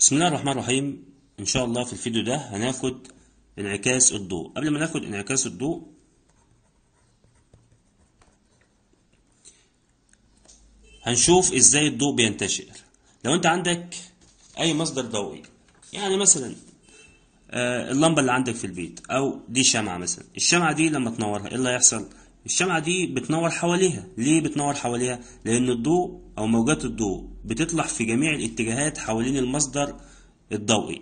بسم الله الرحمن الرحيم ان شاء الله في الفيديو ده هناخد انعكاس الضوء قبل ما ناخد انعكاس الضوء هنشوف ازاي الضوء بينتشر لو انت عندك اي مصدر ضوئي يعني مثلا آه اللمبه اللي عندك في البيت او دي شمعه مثلا الشمعه دي لما تنورها ايه اللي هيحصل الشمعة دي بتنور حواليها ليه بتنور حواليها لأن الضوء أو موجات الضوء بتطلع في جميع الاتجاهات حوالين المصدر الضوئي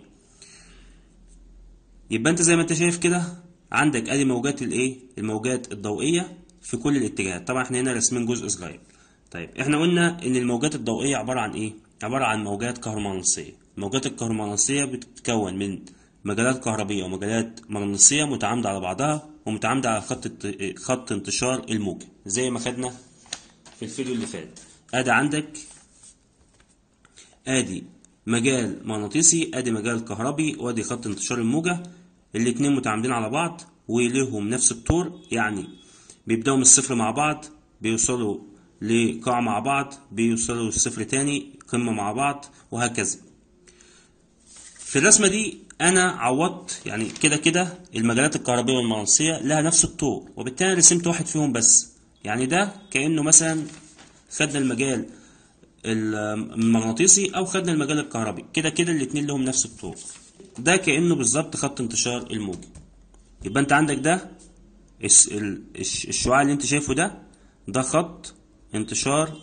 يبقى انت زي ما انت شايف كده عندك ادي موجات الايه الموجات الضوئية في كل الاتجاهات طبعا احنا هنا راسمين جزء صغير طيب احنا قلنا ان الموجات الضوئية عبارة عن ايه عبارة عن موجات كهرومغناطيسية الموجات الكهرومغناطيسية بتتكون من مجالات كهربية ومجالات مغناطيسية متعامدة على بعضها ومتعامدة على خط خط انتشار الموجة زي ما خدنا في الفيديو اللي فات ادي عندك ادي مجال مغناطيسي ادي مجال كهربي وادي خط انتشار الموجة الاتنين متعامدين على بعض وليهم نفس الطور يعني بيبدأوا من الصفر مع بعض بيوصلوا لقاع مع بعض بيوصلوا للصفر تاني قمة مع بعض وهكذا في الرسمة دي أنا عوضت يعني كده كده المجالات الكهربية والمغناطيسية لها نفس الطور وبالتالي رسمت واحد فيهم بس يعني ده كأنه مثلا خدنا المجال المغناطيسي أو خدنا المجال الكهربي كده كده الاتنين لهم نفس الطور ده كأنه بالظبط خط انتشار الموجة يبقى أنت عندك ده الشعاع اللي أنت شايفه ده ده خط انتشار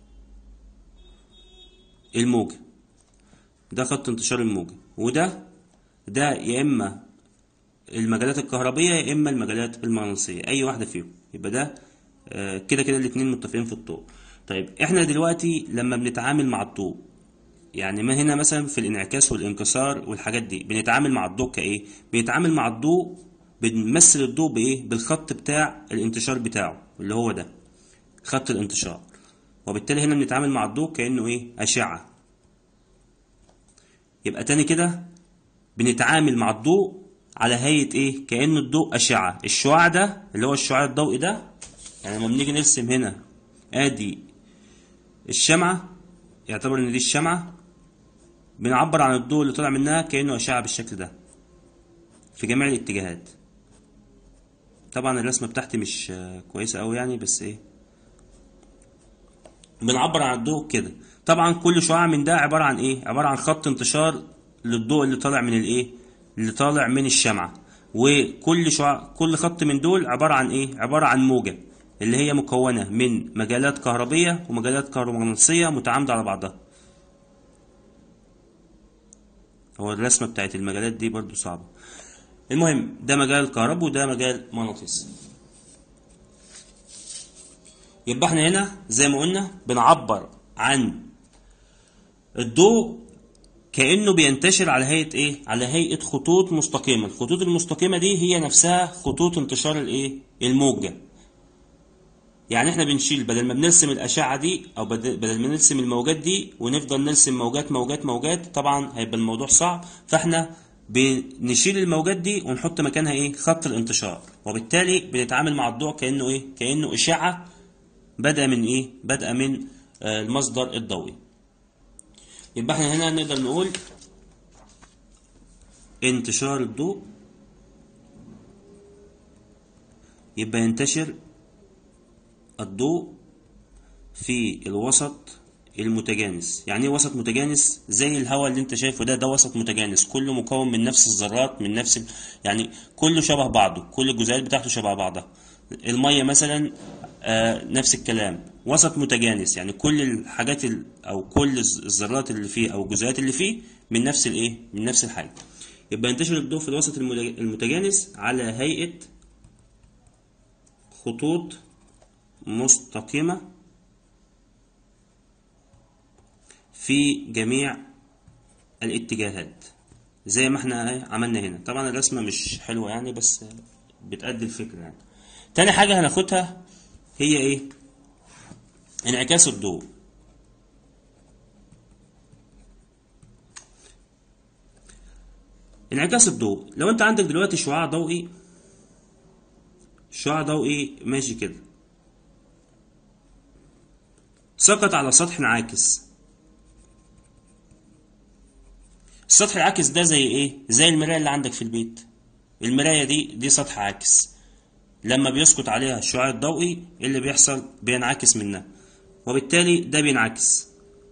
الموجة ده خط انتشار الموجة وده ده يا اما المجالات الكهربيه يا اما المجالات المغناطيسيه اي واحده فيهم يبقى ده آه كده كده الاتنين متفقين في الضوء طيب احنا دلوقتي لما بنتعامل مع الضوء يعني ما هنا مثلا في الانعكاس والانكسار والحاجات دي بنتعامل مع الضوء كايه بنتعامل مع الضوء بنمثل الضوء بايه بالخط بتاع الانتشار بتاعه اللي هو ده خط الانتشار وبالتالي هنا بنتعامل مع الضوء كانه ايه اشعه يبقى تاني كده بنتعامل مع الضوء على هيئة ايه كأن الضوء أشعة الشعاع ده اللي هو الشعاع الضوئي ده يعني لما بنيجي نرسم هنا ادي الشمعة يعتبر ان دي الشمعة بنعبر عن الضوء اللي طلع منها كأنه أشعة بالشكل ده في جميع الاتجاهات طبعا الرسمة بتاعتي مش كويسة أوي يعني بس ايه بنعبر عن الضوء كده طبعا كل شعاع من ده عبارة عن ايه عبارة عن خط انتشار للضوء اللي طالع من الايه اللي طالع من الشمعة وكل شعاع كل خط من دول عبارة عن ايه عبارة عن موجة اللي هي مكونة من مجالات كهربية ومجالات كهرومغناطيسية متعامدة على بعضها هو الرسمة بتاعت المجالات دي برضو صعبة المهم ده مجال كهربي وده مجال مغناطيسي يبقى احنا هنا زي ما قلنا بنعبر عن الضوء كأنه بينتشر على هيئة ايه؟ على هيئة خطوط مستقيمة، الخطوط المستقيمة دي هي نفسها خطوط انتشار الايه؟ الموجة. يعني احنا بنشيل بدل ما بنرسم الأشعة دي أو بدل ما نرسم الموجات دي ونفضل نرسم موجات موجات موجات طبعا هيبقى الموضوع صعب فاحنا بنشيل الموجات دي ونحط مكانها ايه؟ خط الانتشار، وبالتالي بنتعامل مع الضوء كأنه ايه؟ كأنه إشعة بدأ من ايه؟ بدأ من آه المصدر الضوئي. يبقى احنا هنا نقدر نقول انتشار الضوء يبقى ينتشر الضوء في الوسط المتجانس يعني ايه وسط متجانس زي الهواء اللي انت شايفه ده ده وسط متجانس كله مكون من نفس الذرات من نفس ال... يعني كله شبه بعضه كل الجزيئات بتاعته شبه بعضها الميه مثلا آه نفس الكلام وسط متجانس يعني كل الحاجات ال او كل الذرات اللي فيه او الجزيئات اللي فيه من نفس الايه من نفس الحاجه يبقى ينتشر الضوء في الوسط المتجانس على هيئه خطوط مستقيمه في جميع الاتجاهات زي ما احنا عملنا هنا طبعا الرسمه مش حلوه يعني بس بتأدي الفكره يعني تاني حاجه هناخدها هي ايه انعكاس الضوء انعكاس الضوء لو انت عندك دلوقتي شعاع ضوئي شعاع ضوئي ماشي كده سقط على سطح انعاكس السطح العاكس ده زي ايه زي المرايه اللي عندك في البيت المرايه دي دي سطح عاكس لما بيسقط عليها الشعاع الضوئي إيه اللي بيحصل بينعكس منها وبالتالي ده بينعكس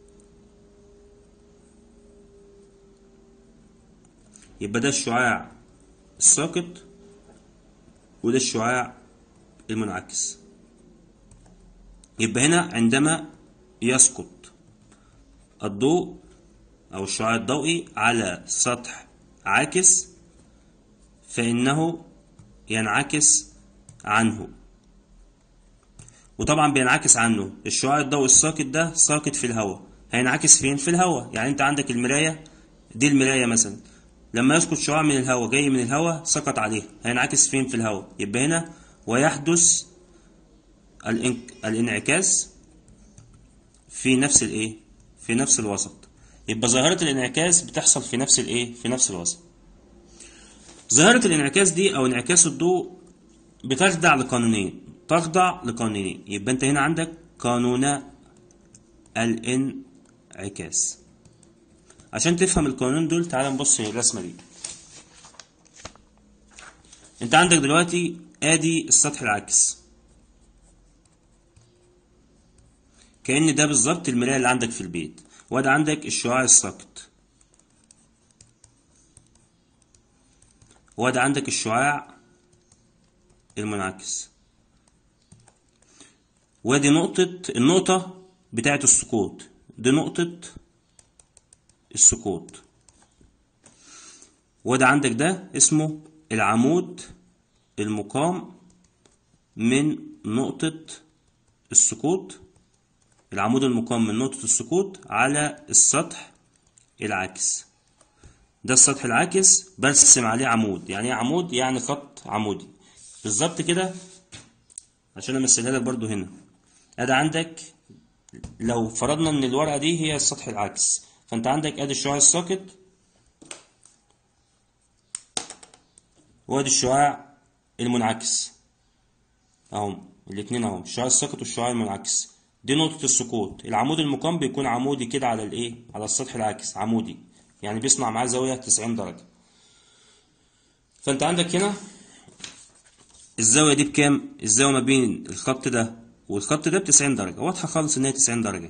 يبقى ده الشعاع الساقط وده الشعاع المنعكس يبقى هنا عندما يسقط الضوء أو الشعاع الضوئي على سطح عاكس فإنه ينعكس عنه وطبعا بينعكس عنه الشعاع الضوئي الساقط ده ساقط في الهواء هينعكس فين في الهواء يعني انت عندك المراية دي المراية مثلا لما يسقط شعاع من الهواء جاي من الهواء سقط عليه هينعكس فين في الهواء يبقى هنا ويحدث الانعكاس في نفس الايه في نفس الوسط يبقى ظاهرة الانعكاس بتحصل في نفس الايه في نفس الوسط ظاهرة الانعكاس دي او انعكاس الضوء بتخضع لقانونين تخضع لقانونين يبقى انت هنا عندك قانون الانعكاس عشان تفهم القانون دول تعال نبص للرسمة دي انت عندك دلوقتي ادي السطح العاكس كأن ده بالظبط المراية اللي عندك في البيت وده عندك الشعاع الساقط وده عندك الشعاع المنعكس ودي نقطة النقطة بتاعة السقوط دي نقطة السقوط وده عندك ده اسمه العمود المقام من نقطة السقوط العمود المقام من نقطة السقوط على السطح العاكس ده السطح العاكس برسم عليه عمود يعني ايه عمود يعني خط عمودي بالظبط كده عشان امثلها لك برضو هنا ادي عندك لو فرضنا ان الورقه دي هي السطح العاكس فانت عندك ادي الشعاع الساقط وادي الشعاع المنعكس اهم الاتنين اهم الشعاع الساقط والشعاع المنعكس دي نقطة السقوط العمود المقام بيكون عمودي كده على الايه على السطح العاكس عمودي يعني بيصنع معاه زاوية 90 درجة فانت عندك هنا الزاوية دي بكام الزاوية ما بين الخط ده والخط ده ب 90 درجة واضحة خالص ان هي 90 درجة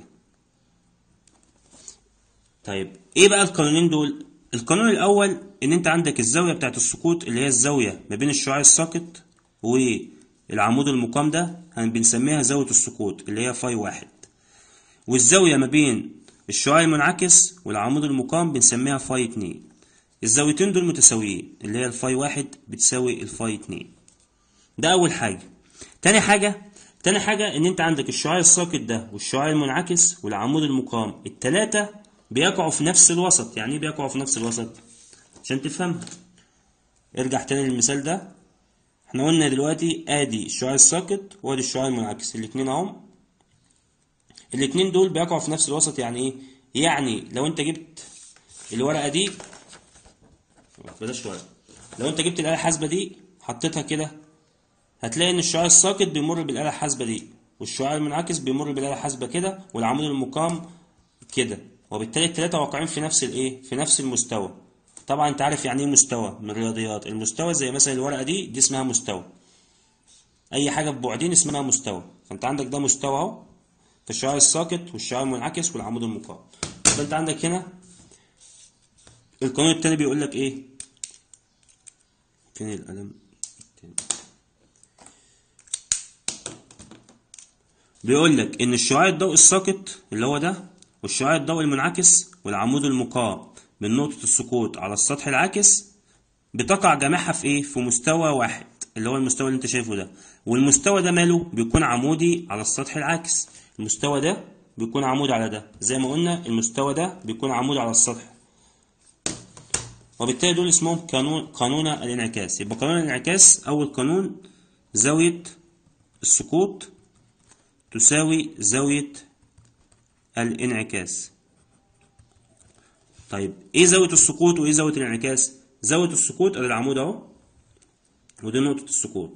طيب ايه بقى القانونين دول القانون الاول ان انت عندك الزاوية بتاعت السقوط اللي هي الزاوية ما بين الشعاع الساقط والعمود المقام ده بنسميها زاوية السقوط اللي هي فاي واحد والزاوية ما بين الشعاع المنعكس والعمود المقام بنسميها فاي اتنين الزاويتين دول متساويين اللي هي الفاي واحد بتساوي الفاي اتنين ده أول حاجة تاني حاجة تاني حاجة إن أنت عندك الشعاع الساقط ده والشعاع المنعكس والعمود المقام التلاتة بيقعوا في نفس الوسط يعني إيه بيقعوا في نفس الوسط عشان تفهمها ارجع تاني للمثال ده احنا قلنا دلوقتي ادي الشعاع الساقط وادي الشعاع المنعكس الاتنين اهم الاتنين دول بيقعوا في نفس الوسط يعني ايه يعني لو انت جبت الورقه دي بلاش ورقه لو انت جبت الاله الحاسبه دي حطيتها كده هتلاقي ان الشعاع الساقط بيمر بالاله الحاسبه دي والشعاع المنعكس بيمر بالاله الحاسبه كده والعمود المقام كده وبالتالي التلاته واقعين في نفس الايه في نفس المستوى طبعا انت عارف يعني ايه مستوى من الرياضيات المستوى زي مثلا الورقه دي دي اسمها مستوى اي حاجه ببعدين اسمها مستوى فانت عندك ده مستوى اهو في الشعاع الساقط والشعاع المنعكس والعمود المقام فانت عندك هنا القانون التاني بيقول لك ايه فين القلم التاني بيقول لك ان الشعاع الضوئي الساقط اللي هو ده والشعاع الضوئي المنعكس والعمود المقام من نقطة السقوط على السطح العاكس بتقع جميعها في ايه في مستوى واحد اللي هو المستوى اللي انت شايفه ده والمستوى ده ماله بيكون عمودي على السطح العاكس المستوى ده بيكون عمودي على ده زي ما قلنا المستوى ده بيكون عمودي على السطح وبالتالي دول اسمهم قانون قانون الانعكاس يبقى قانون الانعكاس اول قانون زاوية السقوط تساوي زاوية الانعكاس طيب ايه زاوية السقوط وايه زاوية الانعكاس زاوية السقوط ادي العمود اهو ودي نقطة السقوط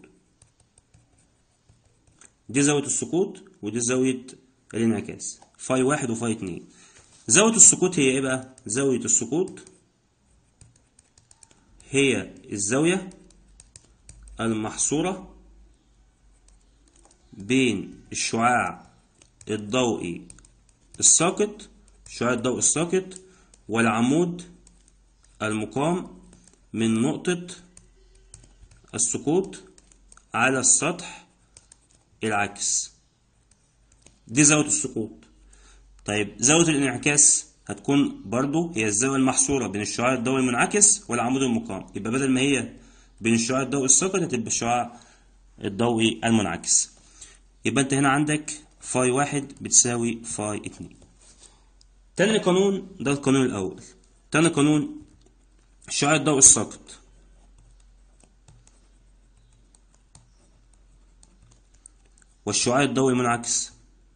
دي زاوية السقوط ودي زاوية الانعكاس فاي واحد وفاي اتنين زاوية السقوط هي ايه بقى زاوية السقوط هي الزاوية المحصورة بين الشعاع الضوئي الساقط الشعاع الضوئي الساقط والعمود المقام من نقطة السقوط على السطح العكس دي زاوية السقوط طيب زاوية الانعكاس هتكون برضو هي الزاوية المحصورة بين الشعاع الضوئي المنعكس والعمود المقام يبقى بدل ما هي بين الشعاع الضوئي الساقط هتبقى الشعاع الضوئي المنعكس يبقى انت هنا عندك فاي واحد بتساوي فاي اتنين تاني قانون ده القانون الأول تاني قانون الشعاع الضوئي الساقط والشعاع الضوئي المنعكس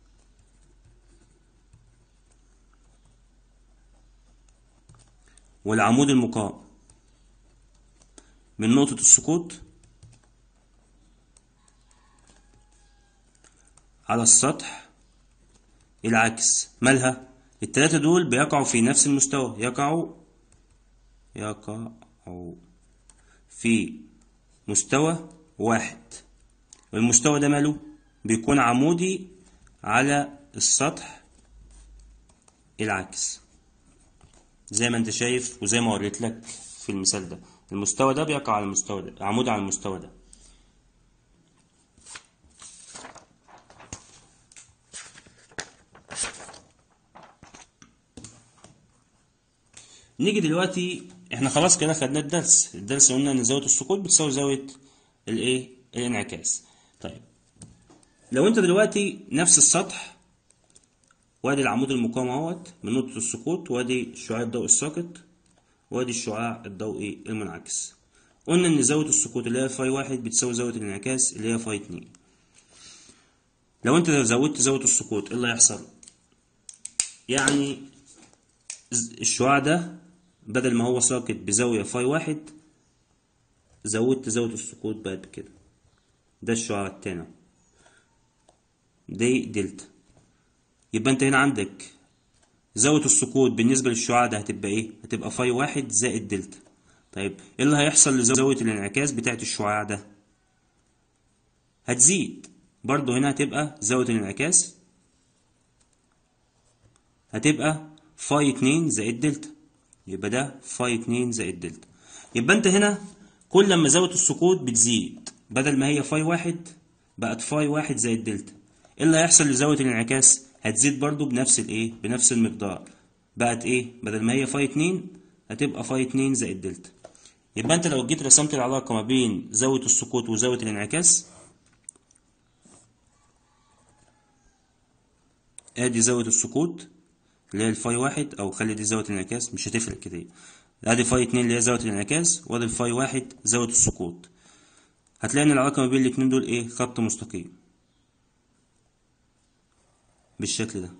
والعمود المقام من نقطة السقوط على السطح العكس مالها التلاتة دول بيقعوا في نفس المستوى يقعوا يقعوا في مستوى واحد والمستوى ده ماله بيكون عمودي على السطح العكس زي ما انت شايف وزي ما وريت لك في المثال ده المستوى ده بيقع على المستوى ده عمودي على المستوى ده نيجي دلوقتي احنا خلاص كده خدنا الدرس الدرس قلنا ان زاوية السقوط بتساوي زاوية الايه الانعكاس طيب لو انت دلوقتي نفس السطح وادي العمود المقام اهوت من نقطة السقوط وادي الشعاع الضوئي الساقط وادي الشعاع الضوئي المنعكس قلنا ان زاوية السقوط اللي هي فاي واحد بتساوي زاوية الانعكاس اللي هي فاي اتنين لو انت زودت زاوية السقوط ايه اللي هيحصل يعني الشعاع ده بدل ما هو ساقط بزاوية فاي واحد زودت زاوية السقوط بقت بكده ده الشعاع التاني دي دلتا يبقى انت هنا عندك زاوية السقوط بالنسبة للشعاع ده هتبقى ايه؟ هتبقى فاي واحد زائد دلتا طيب ايه اللي هيحصل لزاوية الانعكاس بتاعت الشعاع ده؟ هتزيد برضه هنا هتبقى زاوية الانعكاس هتبقى فاي اتنين زائد دلتا يبقى ده فاي اتنين زائد دلتا يبقى انت هنا كل لما زاوية السقوط بتزيد بدل ما هي فاي واحد بقت فاي واحد زائد دلتا ايه اللي هيحصل لزاوية الانعكاس هتزيد برضو بنفس الايه بنفس المقدار بقت ايه بدل ما هي فاي اتنين هتبقى فاي اتنين زائد دلتا يبقى انت لو جيت رسمت العلاقة ما بين زاوية السقوط وزاوية الانعكاس ادي زاوية السقوط اللي هي الفاي واحد او خلي دي زاوية الانعكاس مش هتفرق كتير ادي فاي اتنين اللي هي زاوية الانعكاس وادي الفاي واحد زاوية السقوط هتلاقي ان العلاقة ما بين الاتنين دول ايه خط مستقيم بالشكل ده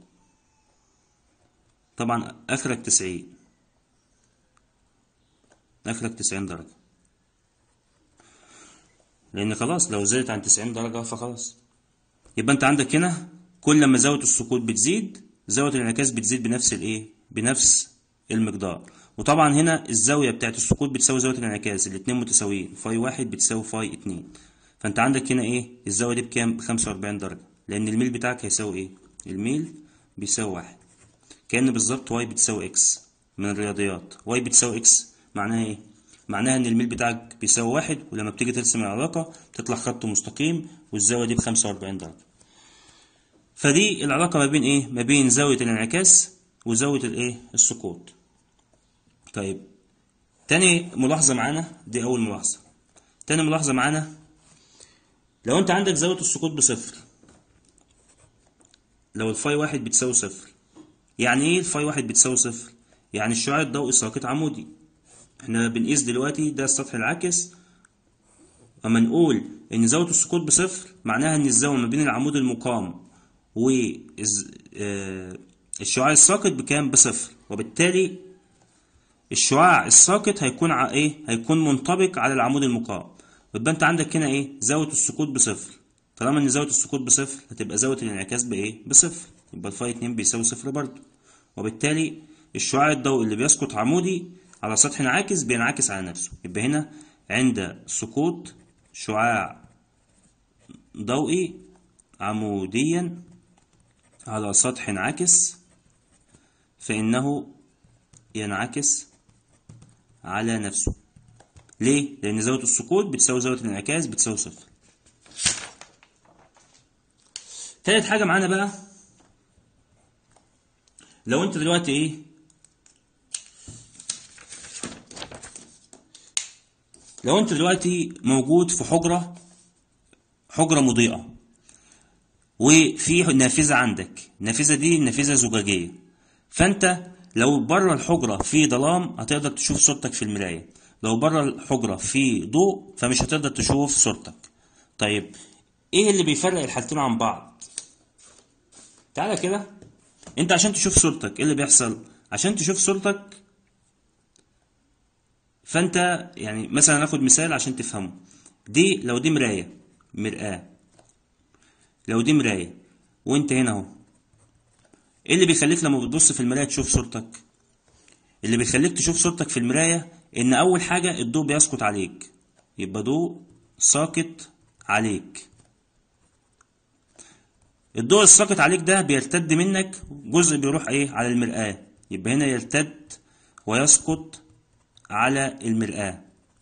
طبعا اخرك تسعين اخرك تسعين درجة لان خلاص لو زادت عن تسعين درجة فخلاص يبقى انت عندك هنا كل لما زاوية السقوط بتزيد زاوية الانعكاس بتزيد بنفس الايه بنفس المقدار وطبعا هنا الزاوية بتاعت السقوط بتساوي زاوية الانعكاس الاتنين متساويين فاي واحد بتساوي فاي اتنين فانت عندك هنا ايه الزاوية دي بكام بخمسة واربعين درجة لان الميل بتاعك هيساوي ايه الميل بيساوي واحد كأن بالظبط واي بتساوي اكس من الرياضيات واي بتساوي اكس معناها ايه معناها ان الميل بتاعك بيساوي واحد ولما بتيجي ترسم العلاقة تطلع خط مستقيم والزاوية دي بخمسة واربعين درجة فدي العلاقة ما بين ايه ما بين زاوية الانعكاس وزاوية الايه السقوط طيب تاني ملاحظة معانا دي أول ملاحظة تاني ملاحظة معانا لو أنت عندك زاوية السقوط بصفر لو الفاي واحد بتساوي صفر يعني إيه الفاي واحد بتساوي صفر؟ يعني الشعاع الضوئي ساقط عمودي احنا بنقيس دلوقتي ده السطح العاكس أما نقول إن زاوية السقوط بصفر معناها إن الزاوية ما بين العمود المقام والشعاع الساقط بكام بصفر وبالتالي الشعاع الساقط هيكون ع... ايه هيكون منطبق على العمود المقام يبقى انت عندك هنا ايه زاويه السقوط بصفر طالما ان زاويه السقوط بصفر هتبقى زاويه الانعكاس بايه بصفر يبقى الفاي 2 بيساوي صفر برضه وبالتالي الشعاع الضوئي اللي بيسقط عمودي على سطح عاكس بينعكس على نفسه يبقى هنا عند سقوط شعاع ضوئي عموديا على سطح عاكس فإنه ينعكس على نفسه ليه؟ لأن زاوية السقوط بتساوي زاوية الانعكاس بتساوي صفر تالت حاجة معانا بقى لو انت دلوقتي ايه لو انت دلوقتي موجود في حجرة حجرة مضيئة وفي نافذة عندك النافذة دي نافذة زجاجية فانت لو بره الحجرة في ظلام هتقدر تشوف صورتك في المراية لو بره الحجرة في ضوء فمش هتقدر تشوف صورتك طيب ايه اللي بيفرق الحالتين عن بعض تعالى كده انت عشان تشوف صورتك ايه اللي بيحصل عشان تشوف صورتك فانت يعني مثلا ناخد مثال عشان تفهمه دي لو دي مراية مرآة لو دي مراية وانت هنا اهو ايه اللي بيخليك لما بتبص في المراية تشوف صورتك اللي بيخليك تشوف صورتك في المراية ان اول حاجة الضوء بيسقط عليك يبقى ضوء ساقط عليك الضوء الساقط عليك ده بيرتد منك جزء بيروح ايه على المرآة يبقى هنا يرتد ويسقط على المرآة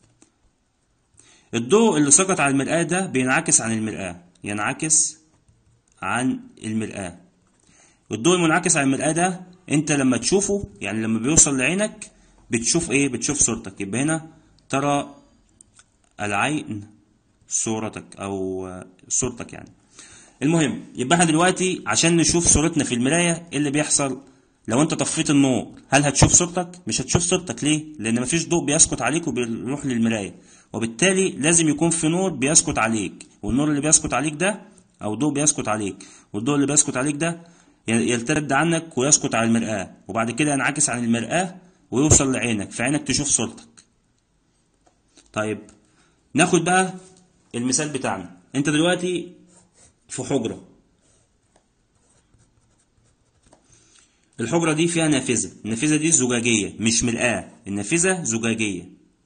الضوء اللي سقط على المرآة ده بينعكس عن المرآة ينعكس عن المرآة الضوء المنعكس على المرآة ده انت لما تشوفه يعني لما بيوصل لعينك بتشوف ايه بتشوف صورتك يبقى هنا ترى العين صورتك او صورتك يعني المهم يبقى احنا دلوقتي عشان نشوف صورتنا في المراية ايه اللي بيحصل لو انت طفيت النور هل هتشوف صورتك مش هتشوف صورتك ليه لان مفيش ضوء بيسقط عليك وبيروح للمراية وبالتالي لازم يكون في نور بيسقط عليك والنور اللي بيسقط عليك ده او ضوء بيسقط عليك والضوء اللي بيسقط عليك ده يرتد عنك ويسقط على المرآة وبعد كده ينعكس عن المرآة ويوصل لعينك فعينك تشوف صورتك طيب ناخد بقى المثال بتاعنا انت دلوقتي في حجرة الحجرة دي فيها نافذة النافذة دي زجاجية مش مرآة النافذة زجاجية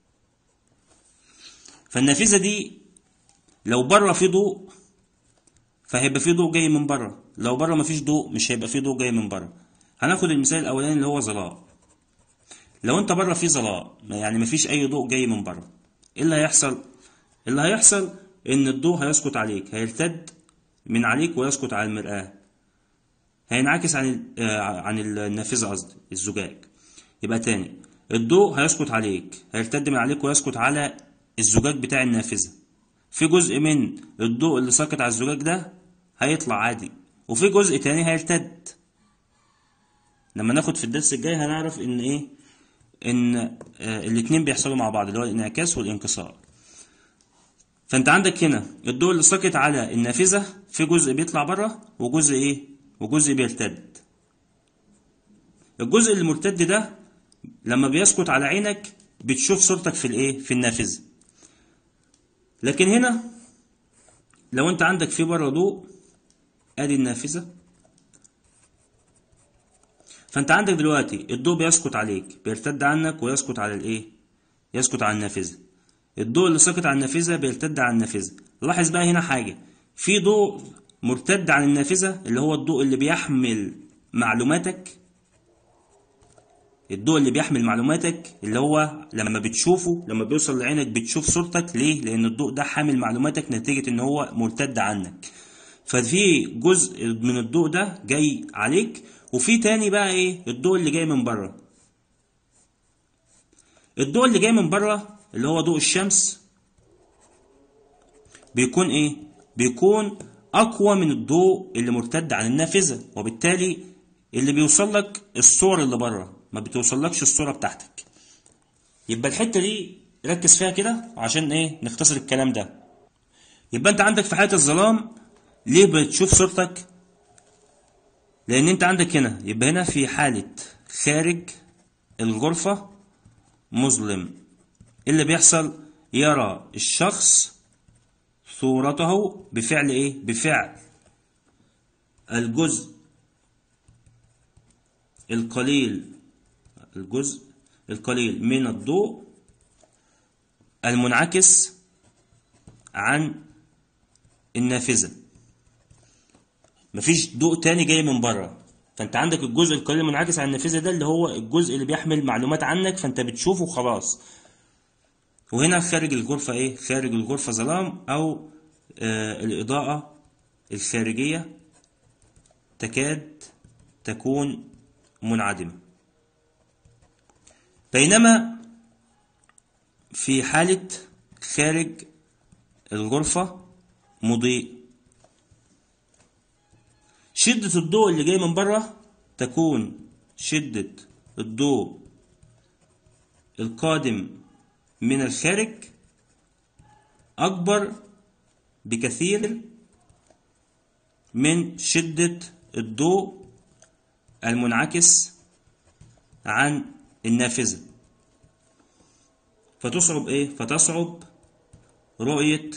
فالنافذة دي لو بره في ضوء فهيبقى في ضوء جاي من بره لو بره مفيش ضوء مش هيبقى في ضوء جاي من بره هناخد المثال الاولاني اللي هو ظلام لو انت بره في ظلام يعني مفيش اي ضوء جاي من بره ايه اللي هيحصل اللي هيحصل ان الضوء هيسقط عليك هيرتد من عليك ويسقط على المرآة هينعكس عن عن النافذة قصدي الزجاج يبقى تاني الضوء هيسقط عليك هيرتد من عليك ويسقط على الزجاج بتاع النافذة في جزء من الضوء اللي ساقط على الزجاج ده هيطلع عادي وفي جزء تاني هيرتد لما ناخد في الدرس الجاي هنعرف ان ايه ان آه الاتنين بيحصلوا مع بعض اللي هو الانعكاس والانكسار فانت عندك هنا الضوء اللي ساقط على النافذة في جزء بيطلع بره وجزء ايه وجزء بيرتد الجزء المرتد ده لما بيسقط على عينك بتشوف صورتك في الايه في النافذة لكن هنا لو انت عندك في بره ضوء ادي النافذة فانت عندك دلوقتي الضوء بيسقط عليك بيرتد عنك ويسقط على الايه يسقط على النافذة الضوء اللي سقط على النافذة بيرتد على النافذة لاحظ بقى هنا حاجة في ضوء مرتد عن النافذة اللي هو الضوء اللي بيحمل معلوماتك الضوء اللي بيحمل معلوماتك اللي هو لما بتشوفه لما بيوصل لعينك بتشوف صورتك ليه لان الضوء ده حامل معلوماتك نتيجة ان هو مرتد عنك ففي جزء من الضوء ده جاي عليك وفي تاني بقى ايه الضوء اللي جاي من بره الضوء اللي جاي من بره اللي هو ضوء الشمس بيكون ايه بيكون اقوى من الضوء اللي مرتد عن النافذة وبالتالي اللي بيوصل لك الصور اللي بره ما بتوصلكش الصورة بتاعتك يبقى الحتة دي ركز فيها كده عشان ايه نختصر الكلام ده يبقى انت عندك في حالة الظلام ليه بتشوف صورتك لان انت عندك هنا يبقى هنا في حالة خارج الغرفة مظلم اللي بيحصل يرى الشخص صورته بفعل ايه بفعل الجزء القليل الجزء القليل من الضوء المنعكس عن النافذة مفيش ضوء تاني جاي من بره فانت عندك الجزء القليل المنعكس عن النافذة ده اللي هو الجزء اللي بيحمل معلومات عنك فانت بتشوفه خلاص وهنا خارج الغرفة ايه خارج الغرفة ظلام او آه الإضاءة الخارجية تكاد تكون منعدمة بينما في حالة خارج الغرفة مضيء شدة الضوء اللي جاي من بره تكون شدة الضوء القادم من الخارج أكبر بكثير من شدة الضوء المنعكس عن النافذة فتصعب ايه فتصعب رؤية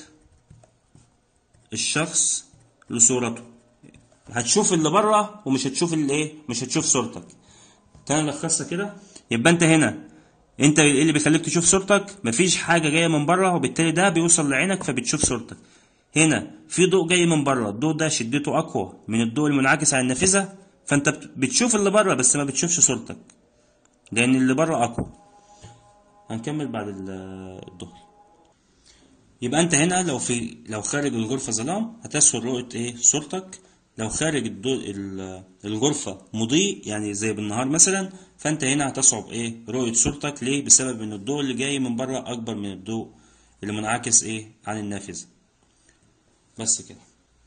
الشخص لصورته هتشوف اللي بره ومش هتشوف اللي ايه مش هتشوف صورتك تاني نلخصها كده يبقى انت هنا انت ايه اللي بيخليك تشوف صورتك مفيش حاجه جايه من بره وبالتالي ده بيوصل لعينك فبتشوف صورتك هنا في ضوء جاي من بره الضوء ده شدته اقوى من الضوء المنعكس على النافذه فانت بتشوف اللي بره بس ما بتشوفش صورتك لان اللي بره اقوى هنكمل بعد الظهر يبقى انت هنا لو في لو خارج الغرفه ظلام هتسهل رؤيه ايه صورتك لو خارج الضوء الغرفة مضيء يعني زي بالنهار مثلا فانت هنا هتصعب ايه رؤية صورتك ليه بسبب ان الضوء اللي جاي من بره اكبر من الضوء اللي منعكس ايه عن النافذة بس كده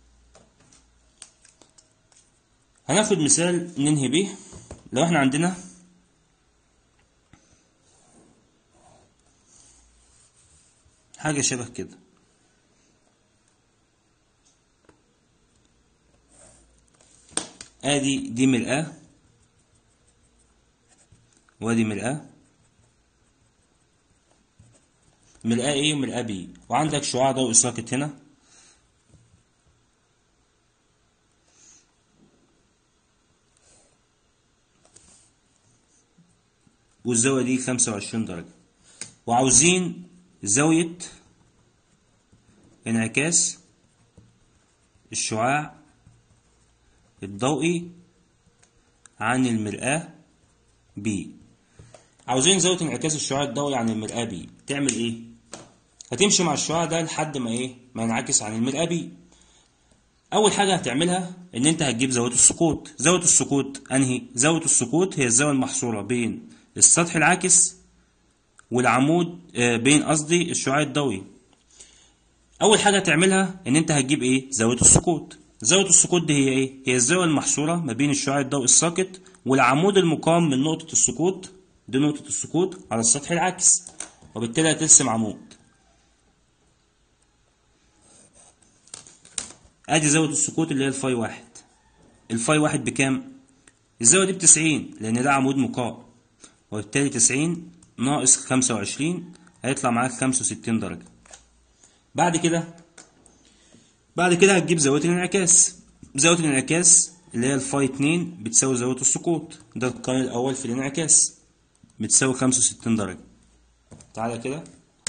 هناخد مثال ننهي بيه لو احنا عندنا حاجة شبه كده ادي دي مرآة وادي مرآة مرآة ايه ومرآة بي وعندك شعاع ضوء ساقط هنا والزاوية دي خمسة وعشرين درجة وعاوزين زاوية انعكاس الشعاع الضوئي عن المرآة B عاوزين زاوية انعكاس الشعاع الضوئي عن المرآة B تعمل ايه؟ هتمشي مع الشعاع ده لحد ما ايه؟ ما ينعكس عن المرآة B أول حاجة هتعملها إن أنت هتجيب زاوية السقوط، زاوية السقوط أنهي؟ زاوية السقوط هي الزاوية المحصورة بين السطح العاكس والعمود آه بين قصدي الشعاع الضوئي. أول حاجة هتعملها إن أنت هتجيب إيه؟ زاوية السقوط. زاوية السقوط دي هي ايه؟ هي الزاوية المحصورة ما بين الشعاع الضوئي الساقط والعمود المقام من نقطة السقوط دي نقطة السقوط على السطح العاكس وبالتالي هترسم عمود ادي زاوية السقوط اللي هي الفاي واحد الفاي واحد بكام؟ الزاوية دي بتسعين لأن ده عمود مقام وبالتالي تسعين ناقص خمسة وعشرين هيطلع معاك خمسة وستين درجة بعد كده بعد كده هتجيب زاوية الانعكاس زاوية الانعكاس اللي هي الفاي اتنين بتساوي زاوية السقوط ده القانون الأول في الانعكاس بتساوي خمسة وستين درجة تعالى كده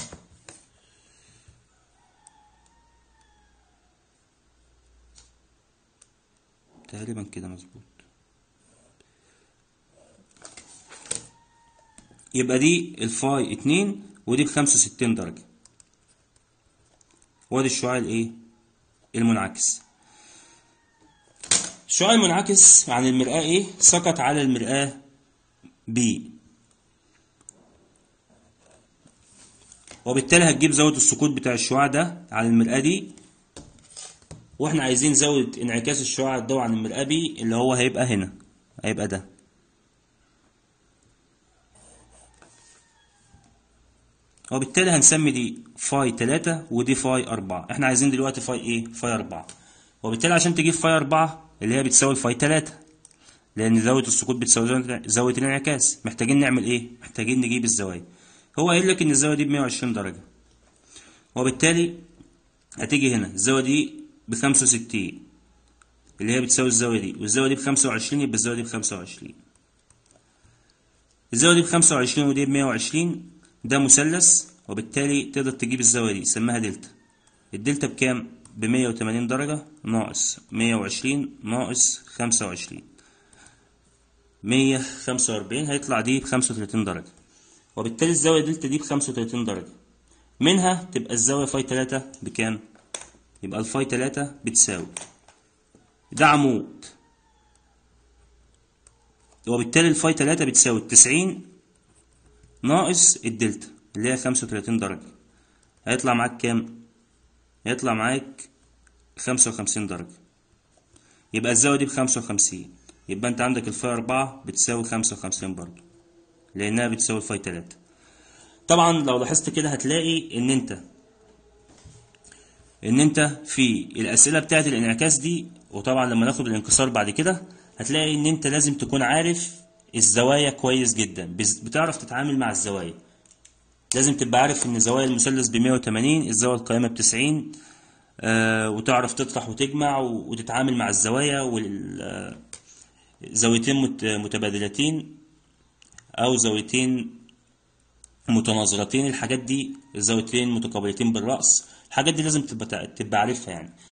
تقريبا كده مظبوط يبقى دي الفاي اتنين ودي بخمسة وستين درجة وادي الشعاع الايه المنعكس الشعاع المنعكس عن المرآة ايه سقط على المرآة بي وبالتالي هتجيب زاوية السقوط بتاع الشعاع ده على المرآة دي واحنا عايزين زاوية انعكاس الشعاع الضوء عن المرآة بي اللي هو هيبقى هنا هيبقى ده وبالتالي هنسمي دي فاي 3 ودي فاي 4 احنا عايزين دلوقتي فاي ايه فاي 4 وبالتالي عشان تجيب فاي 4 اللي هي بتساوي الفاي 3 لان زاويه السقوط بتساوي زاويه الانعكاس محتاجين نعمل ايه محتاجين نجيب الزوايا هو قايل لك ان الزاويه دي ب 120 درجه وبالتالي هتيجي هنا الزاويه دي ب 65 اللي هي بتساوي الزاويه دي والزاويه دي ب 25 يبقى الزاويه دي ب 25 الزاوية دي بخمسة وعشرين ودي بمية وعشرين ده مثلث وبالتالي تقدر تجيب الزاوية دي سماها دلتا الدلتا بكام؟ بمية وتمانين درجة ناقص مية وعشرين ناقص خمسة وعشرين مية خمسة وأربعين هيطلع دي بخمسة وتلاتين درجة وبالتالي الزاوية دلتا دي بخمسة وتلاتين درجة منها تبقى الزاوية فاي تلاتة بكام؟ يبقى الفاي تلاتة بتساوي ده عمود وبالتالي الفاي تلاتة بتساوي التسعين ناقص الدلتا اللي هي خمسة وتلاتين درجة هيطلع معاك كام؟ هيطلع معاك خمسة وخمسين درجة يبقى الزاوية دي بخمسة وخمسين يبقى انت عندك الفاي أربعة بتساوي خمسة وخمسين برضو لأنها بتساوي الفاي تلاتة طبعا لو لاحظت كده هتلاقي ان انت ان انت في الاسئله بتاعه الانعكاس دي وطبعا لما ناخد الانكسار بعد كده هتلاقي ان انت لازم تكون عارف الزوايا كويس جدا بز- بتعرف تتعامل مع الزوايا لازم تبقى عارف ان زوايا المثلث ب 180 الزاويه القائمه ب 90 آه وتعرف تطرح وتجمع و- وتتعامل مع الزوايا وال آه، زاويتين مت- متبادلتين او زاويتين متناظرتين الحاجات دي الزاويتين متقابلتين بالرأس الحاجات دي لازم تبقى تبقى عارفها يعني